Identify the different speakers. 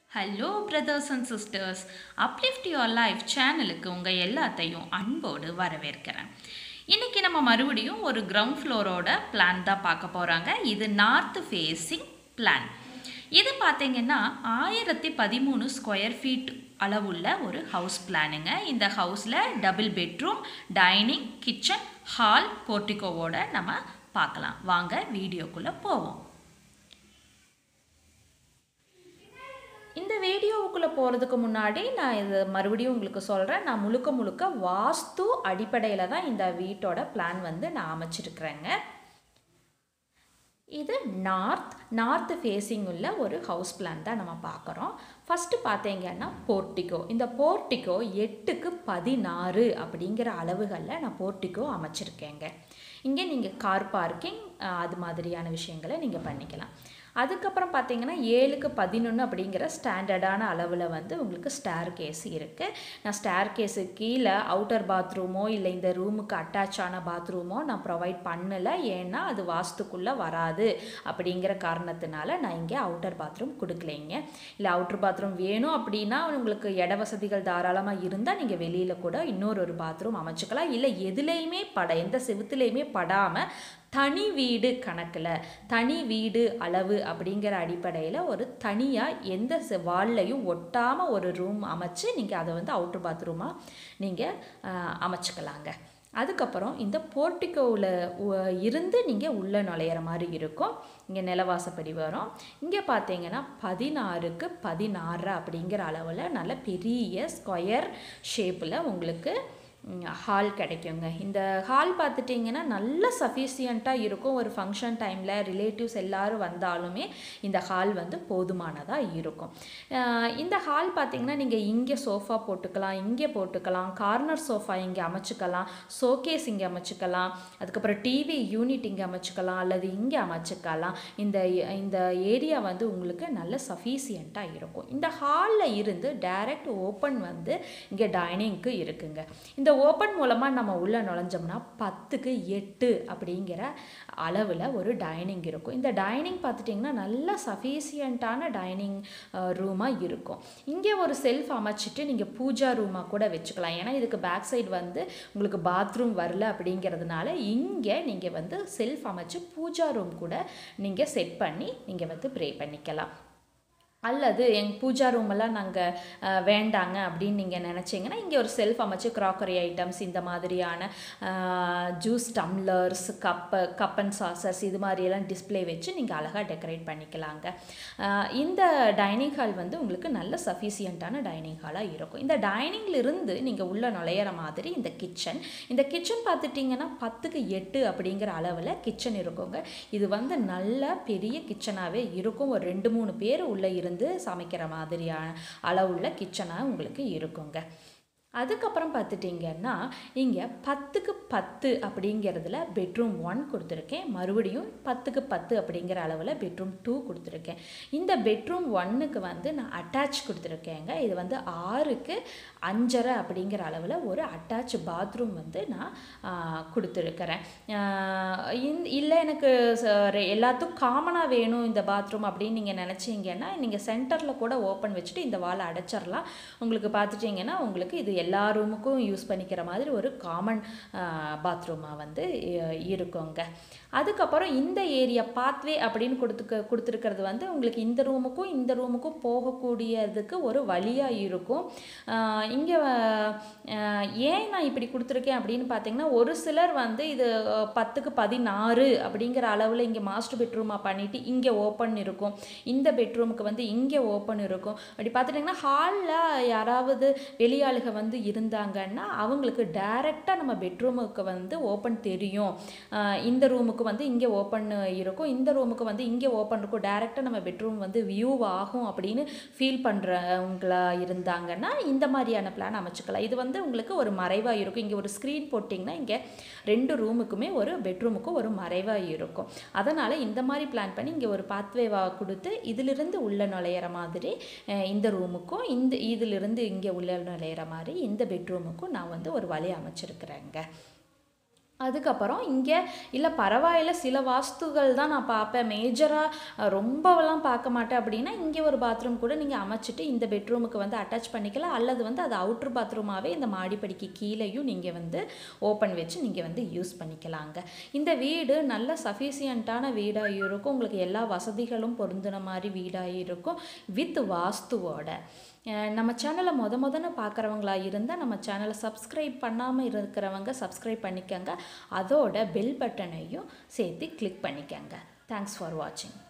Speaker 1: hello brothers and sisters uplift your life சேனலுக்கு உங்கள் எல்லாத்தையும் அன்போடு வரவேற்கிறேன் இன்றைக்கி நம்ம மறுபடியும் ஒரு கிரவுண்ட் ஃப்ளோரோட பிளான் தான் பார்க்க போகிறாங்க இது நார்த் ஃபேஸிங் பிளான் இது பார்த்தீங்கன்னா ஆயிரத்தி பதிமூணு ஸ்கொயர் ஃபீட் அளவுள்ள ஒரு ஹவுஸ் பிளானுங்க இந்த ஹவுஸில் double bedroom dining kitchen hall போர்ட்டிகோவோட நம்ம பார்க்கலாம் வாங்க வீடியோக்குள்ளே போவோம் இந்த வீடியோவுக்குள்ளே போகிறதுக்கு முன்னாடி நான் இது மறுபடியும் உங்களுக்கு சொல்கிறேன் நான் முழுக்க முழுக்க வாஸ்து அடிப்படையில் தான் இந்த வீட்டோட பிளான் வந்து நான் அமைச்சிருக்கிறேங்க இது நார்த் நார்த் ஃபேஸிங் உள்ள ஒரு ஹவுஸ் பிளான் தான் நம்ம பார்க்குறோம் ஃபஸ்ட்டு பார்த்தீங்கன்னா போர்ட்டிகோ இந்த போர்ட்டிகோ எட்டுக்கு பதினாறு அப்படிங்கிற அளவுகளில் நான் போர்ட்டிகோ அமைச்சிருக்கேங்க இங்கே நீங்கள் கார் பார்க்கிங் அது மாதிரியான விஷயங்களை நீங்கள் பண்ணிக்கலாம் அதுக்கப்புறம் பார்த்தீங்கன்னா ஏழுக்கு பதினொன்று அப்படிங்கிற ஸ்டாண்டர்டான அளவில் வந்து உங்களுக்கு ஸ்டேர் கேஸ் இருக்குது நான் ஸ்டேர் கேஸு கீழே அவுட்டர் பாத்ரூமோ இல்லை இந்த ரூமுக்கு அட்டாச் ஆன பாத்ரூமோ நான் ப்ரொவைட் பண்ணலை ஏன்னா அது வாஸ்துக்குள்ளே வராது அப்படிங்கிற காரணத்தினால நான் இங்கே அவுட்டர் பாத்ரூம் கொடுக்கலைங்க இல்லை அவுட்டர் பாத்ரூம் வேணும் அப்படின்னா உங்களுக்கு இட வசதிகள் தாராளமாக இருந்தால் நீங்கள் வெளியில் கூட இன்னொரு ஒரு பாத்ரூம் அமைச்சுக்கலாம் இல்லை எதுலேயுமே பட எந்த செவுத்துலேயுமே படாமல் தனி வீடு கணக்கில் தனி வீடு அளவு அப்படிங்கிற அடிப்படையில் ஒரு தனியாக எந்த வால்லையும் ஒட்டாமல் ஒரு ரூம் அமைச்சு நீங்கள் அதை வந்து அவுட்ரு பாத்ரூமாக நீங்கள் அமைச்சுக்கலாங்க அதுக்கப்புறம் இந்த போர்ட்டிகோவில் இருந்து நீங்கள் உள்ளே நுழையிற மாதிரி இருக்கும் இங்கே நிலவாசப்படி வரும் இங்கே பார்த்தீங்கன்னா பதினாறுக்கு பதினாறு அப்படிங்கிற அளவில் நல்ல பெரிய ஸ்கொயர் ஷேப்பில் உங்களுக்கு ஹால் கிடைக்குங்க இந்த ஹால் பார்த்துட்டிங்கன்னா நல்ல சஃபிஷியண்ட்டாக இருக்கும் ஒரு ஃபங்க்ஷன் டைமில் ரிலேட்டிவ்ஸ் எல்லோரும் வந்தாலுமே இந்த ஹால் வந்து போதுமானதாக இருக்கும் இந்த ஹால் பார்த்திங்கன்னா நீங்கள் இங்கே சோஃபா போட்டுக்கலாம் இங்கே போட்டுக்கலாம் கார்னர் சோஃபா இங்கே அமைச்சுக்கலாம் ஷோகேஸ் இங்கே அமைச்சுக்கலாம் அதுக்கப்புறம் டிவி யூனிட் இங்கே அமைச்சுக்கலாம் அல்லது இங்கே அமைச்சுக்கலாம் இந்த இந்த ஏரியா வந்து உங்களுக்கு நல்ல சஃபிஷியண்ட்டாக இருக்கும் இந்த ஹாலில் இருந்து டைரக்ட் ஓப்பன் வந்து இங்கே டைனிங்க்கு இருக்குங்க இந்த இந்த ஓப்பன் மூலமாக நம்ம உள்ளே நுழைஞ்சோம்னா பத்துக்கு எட்டு அப்படிங்கிற அளவில் ஒரு டைனிங் இருக்கும் இந்த டைனிங் பார்த்துட்டிங்கன்னா நல்ல சஃபிஷியண்ட்டான டைனிங் ரூமாக இருக்கும் இங்கே ஒரு செல்ஃப் அமைச்சிட்டு நீங்கள் பூஜா ரூமாக கூட வச்சுக்கலாம் ஏன்னா இதுக்கு பேக் சைடு வந்து உங்களுக்கு பாத்ரூம் வரல அப்படிங்கிறதுனால இங்கே நீங்கள் வந்து செல்ஃப் அமைச்சு பூஜா ரூம் கூட நீங்கள் செட் பண்ணி நீங்கள் வந்து ப்ரே பண்ணிக்கலாம் அல்லது எங்கள் பூஜா ரூமெல்லாம் நாங்கள் வேண்டாங்க அப்படின்னு நீங்கள் நினச்சிங்கன்னா இங்கே ஒரு செல்ஃப் அமைச்சு க்ராக்கரி ஐட்டம்ஸ் இந்த மாதிரியான juice tumblers cup cup and saucers இது மாதிரியெல்லாம் டிஸ்பிளே வச்சு நீங்கள் அழகாக டெக்கரேட் பண்ணிக்கலாங்க இந்த டைனிங் ஹால் வந்து உங்களுக்கு நல்ல சஃபிஷியண்ட்டான டைனிங் ஹாலாக இருக்கும் இந்த டைனிங்லேருந்து நீங்கள் உள்ளே நுழையிற மாதிரி இந்த கிச்சன் இந்த கிச்சன் பார்த்துட்டிங்கன்னா பத்துக்கு எட்டு அப்படிங்கிற அளவில் கிச்சன் இருக்குங்க இது வந்து நல்ல பெரிய கிச்சனாகவே இருக்கும் ஒரு ரெண்டு மூணு பேர் உள்ளே இருந்து இருந்து சமைக்கிற மாதிரியான அளவுள்ள கிச்சனாக உங்களுக்கு இருக்குங்க அதுக்கப்புறம் பார்த்துட்டிங்கன்னா இங்கே பத்துக்கு பத்து அப்படிங்கிறதுல பெட்ரூம் ஒன் கொடுத்துருக்கேன் மறுபடியும் பத்துக்கு பத்து அப்படிங்கிற அளவில் பெட்ரூம் டூ கொடுத்துருக்கேன் இந்த பெட்ரூம் ஒன்னுக்கு வந்து நான் அட்டாச் கொடுத்துருக்கேங்க இது வந்து ஆறுக்கு அஞ்சரை அப்படிங்கிற அளவில் ஒரு அட்டாச் பாத்ரூம் வந்து நான் கொடுத்துருக்கிறேன் இல்லை எனக்கு எல்லாத்துக்கும் காமனாக வேணும் இந்த பாத்ரூம் அப்படின்னு நீங்கள் நினச்சிங்கன்னா நீங்கள் சென்டரில் கூட ஓப்பன் வச்சுட்டு இந்த வாழை அடைச்சிடலாம் உங்களுக்கு பார்த்துட்டிங்கன்னா உங்களுக்கு இது எல்லா ரூமுக்கும் யூஸ் பண்ணிக்கிற மாதிரி ஒரு காமன் பாத்ரூமாக வந்து இருக்குங்க அதுக்கப்புறம் இந்த ஏரியா பாத்வே அப்படின்னு கொடுத்துக்க கொடுத்துருக்கிறது வந்து உங்களுக்கு இந்த ரூமுக்கும் இந்த ரூமுக்கும் போகக்கூடியதுக்கு ஒரு வழியாக இருக்கும் இங்கே ஏன் நான் இப்படி கொடுத்துருக்கேன் அப்படின்னு பார்த்தீங்கன்னா ஒரு சிலர் வந்து இது பத்துக்கு பதினாறு அப்படிங்கிற அளவில் இங்கே மாஸ்டர் பெட்ரூமாக பண்ணிவிட்டு இங்கே ஓப்பன் இருக்கும் இந்த பெட்ரூமுக்கு வந்து இங்கே ஓப்பன் இருக்கும் அப்படி பார்த்துட்டிங்கன்னா ஹாலில் யாராவது வெளியாளுக வந்து இருந்தாங்கன்னா அவங்களுக்கு டைரெக்டாக நம்ம பெட்ரூமுக்கு வந்து ஓப்பன் தெரியும் இந்த ரூமுக்கு வந்து இங்கே ஓப்பன் இருக்கும் இந்த ரூமுக்கு வந்து இங்கே ஓப்பன் இருக்கும் டேரெக்டாக நம்ம பெட்ரூம் வந்து வியூ ஆகும் அப்படின்னு ஃபீல் பண்ணுறவங்களா இருந்தாங்கன்னா இந்த மாதிரியான பிளான் அமைச்சுக்கலாம் இது வந்து உங்களுக்கு ஒரு மறைவாக இருக்கும் இங்கே ஒரு ஸ்க்ரீன் போட்டிங்கன்னா இங்கே ரெண்டு ரூமுக்குமே ஒரு பெட்ரூமுக்கும் ஒரு மறைவாக இருக்கும் அதனால் இந்த மாதிரி பிளான் பண்ணி இங்கே ஒரு பாத்வேவாக கொடுத்து இதிலிருந்து உள்ள நுழையிற மாதிரி இந்த ரூமுக்கும் இந்த இதிலிருந்து இங்கே உள்ள நுழையிற மாதிரி இந்த பெட்ரூமுக்கும் நான் வந்து ஒரு வழி அமைச்சிருக்கிறேங்க அதுக்கப்புறம் இங்கே இல்லை பரவாயில்ல சில வாஸ்துகள் தான் நான் பார்ப்பேன் மேஜராக ரொம்பலாம் பார்க்க மாட்டேன் அப்படின்னா இங்கே ஒரு பாத்ரூம் கூட நீங்கள் அமைச்சிட்டு இந்த பெட்ரூமுக்கு வந்து அட்டாச் பண்ணிக்கலாம் அல்லது வந்து அது அவுட்ரு பாத்ரூமாகவே இந்த மாடிப்படிக்கு கீழேயும் நீங்கள் வந்து ஓப்பன் வச்சு நீங்கள் வந்து யூஸ் பண்ணிக்கலாங்க இந்த வீடு நல்ல சஃபிஷியண்ட்டான வீடாக இருக்கும் உங்களுக்கு எல்லா வசதிகளும் பொருந்தின மாதிரி வீடாக இருக்கும் வித் வாஸ்துவோட அஹ் நம்ம சேனலை முத முதன்னு பார்க்குறவங்களா இருந்தால் நம்ம சேனலை சப்ஸ்கிரைப் பண்ணாமல் இருக்கிறவங்க சப்ஸ்கிரைப் பண்ணிக்கங்க அதோட பெல் பட்டனையும் சேர்த்து கிளிக் பண்ணிக்கங்க தேங்க்ஸ் ஃபார் வாட்சிங்